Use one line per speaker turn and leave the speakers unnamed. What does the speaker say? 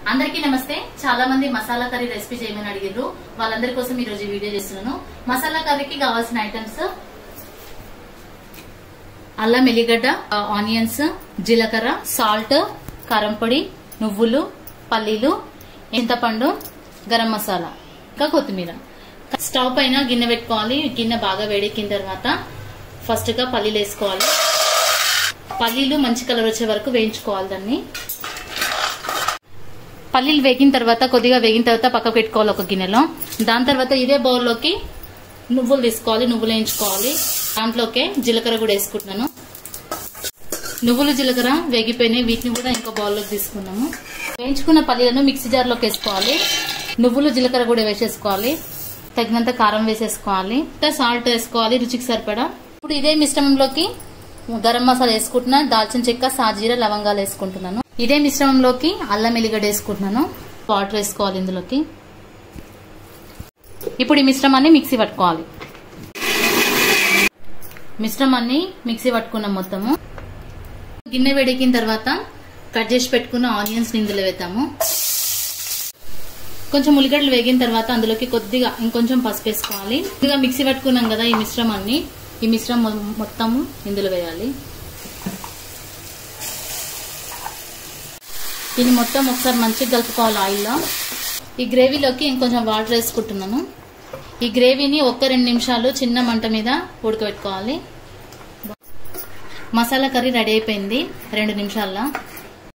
అందరికీ నమస్తే చాలా మంది మసాలా కర్రీ రెసిపీ చేయమని అడిగారు వాళ్ళందరి కోసం ఈ రోజు ఈ వీడియో చేస్తున్నాను మసాలా కర్రీకి కావాల్సిన ఐటమ్స్ అల్లం ఎల్లిగడ్డ ఆనియన్స్ జీలకర్ర సాల్ట్ కారం పొడి నువ్వులు పల్లీలు చింతపండు గరం మసాలా ఇంకా కొత్తిమీర స్టవ్ పైన గిన్నె పెట్టుకోవాలి గిన్నె బాగా వేడెక్కిన తర్వాత ఫస్ట్ గా పల్లీలు వేసుకోవాలి పల్లీలు మంచి కలర్ వచ్చే వరకు వేయించుకోవాలి దాన్ని పల్లీలు వేగిన తర్వాత కొద్దిగా వేగిన తర్వాత పక్కకు పెట్టుకోవాలి ఒక గిన్నెలో దాని తర్వాత ఇదే బౌల్లోకి నువ్వులు తీసుకోవాలి నువ్వులు వేయించుకోవాలి దాంట్లోకే జీలకర్ర కూడా వేసుకుంటున్నాను నువ్వులు జీలకర్ర వేగిపోయినాయి వీటిని కూడా ఇంకో బౌల్లోకి తీసుకున్నాము వేయించుకున్న పల్లీలను మిక్సీ జార్లోకి వేసుకోవాలి నువ్వులు జీలకర్ర కూడా వేసేసుకోవాలి తగినంత కారం వేసేసుకోవాలి సాల్ట్ వేసుకోవాలి రుచికి సరిపడా ఇప్పుడు ఇదే మిశ్రమంలోకి గరం మసాలా వేసుకుంటున్నా దాల్చిన చెక్క సాజీర లవంగాలు వేసుకుంటున్నాను ఇదే మిశ్రమంలోకి అల్లం ఎల్లిగడ్డ వేసుకుంటున్నాను వాటర్ వేసుకోవాలి ఇందులోకి ఇప్పుడు ఈ మిశ్రమాన్ని మిక్సీ పట్టుకోవాలి మిశ్రమాన్ని మిక్సీ పట్టుకున్నాం మొత్తము గిన్నె వేడెక్కిన తర్వాత కట్ చేసి పెట్టుకున్న ఆనియన్స్ ఇందులో వేద్దాము కొంచెం ఉల్లిగడ్డలు వేగిన తర్వాత అందులోకి కొద్దిగా ఇంకొంచెం పసుపు వేసుకోవాలి కొద్దిగా మిక్సీ పట్టుకున్నాం కదా ఈ మిశ్రమాన్ని ఈ మిశ్రమం మొత్తము ఇందులో వేయాలి దీన్ని మొత్తం ఒకసారి మంచిగా కలుపుకోవాలి ఆయిల్లో ఈ గ్రేవీలోకి ఇంకొంచెం వాటర్ వేసుకుంటున్నాను ఈ గ్రేవీని ఒక్క రెండు నిమిషాలు చిన్న మంట మీద ఉడకబెట్టుకోవాలి మసాలా కర్రీ రెడీ అయిపోయింది రెండు నిమిషాల్లో